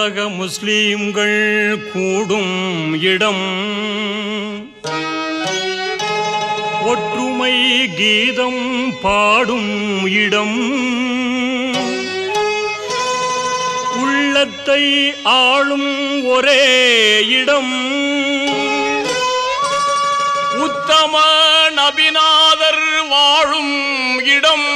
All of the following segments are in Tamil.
உலக முஸ்லீம்கள் கூடும் இடம் ஒற்றுமை கீதம் பாடும் இடம் உள்ளத்தை ஆளும் ஒரே இடம் உத்தம நபிநாதர் வாழும் இடம்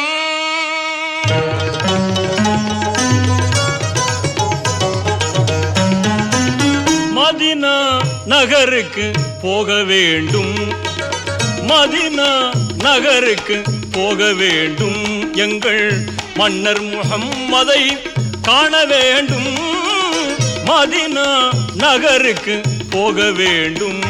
மதினா நகருக்கு போக வேண்டும் மதினா நகருக்கு போக வேண்டும் எங்கள் மன்னர் முகம்மதை காண வேண்டும் மதினா நகருக்கு போக வேண்டும்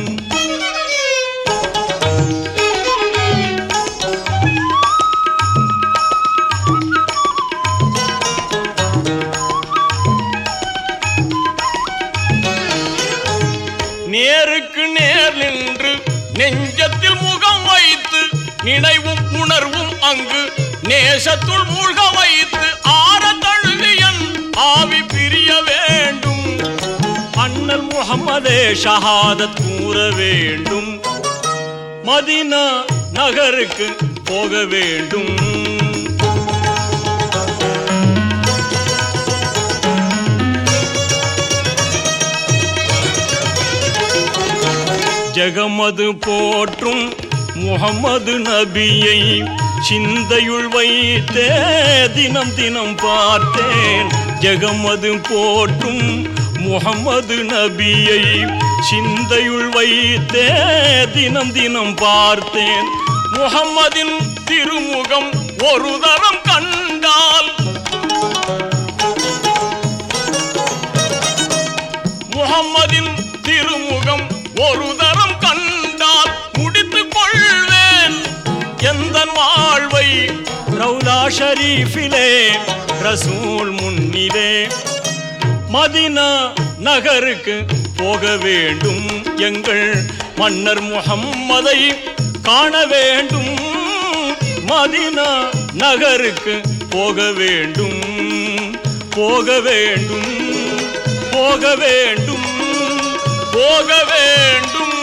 நேருக்கு நேர் நின்று நெஞ்சத்தில் முகம் வைத்து நினைவும் உணர்வும் அங்கு நேசத்துள் மூழ்க வைத்து ஆற தழுவியன் ஆவி பிரிய வேண்டும் அண்ணல் முகமதே ஷஹாதத் கூற வேண்டும் மதினா நகருக்கு போக வேண்டும் ஜெகமது போற்றும் முகமது நபியை சிந்தையுள் வைத்தே தினம் தினம் பார்த்தேன் ஜெகமது போற்றும் முகமது நபியை சிந்தையுள் வைத்தே தினம் தினம் பார்த்தேன் முகம்மதின் திருமுகம் ஒரு தரம் கண்டால் முகம்மதின் திருமுகம் ஒரு தரம் கண்டால் முடித்துக் கொள்வேன் எந்த வாழ்வை ரவுதா ஷரீஃபிலே ரசூல் முன்னிலே மதினா நகருக்கு போக வேண்டும் எங்கள் மன்னர் முகம்மதை காண வேண்டும் மதினா நகருக்கு போக வேண்டும் போக வேண்டும் போக வேண்டும் போக வேண்டும்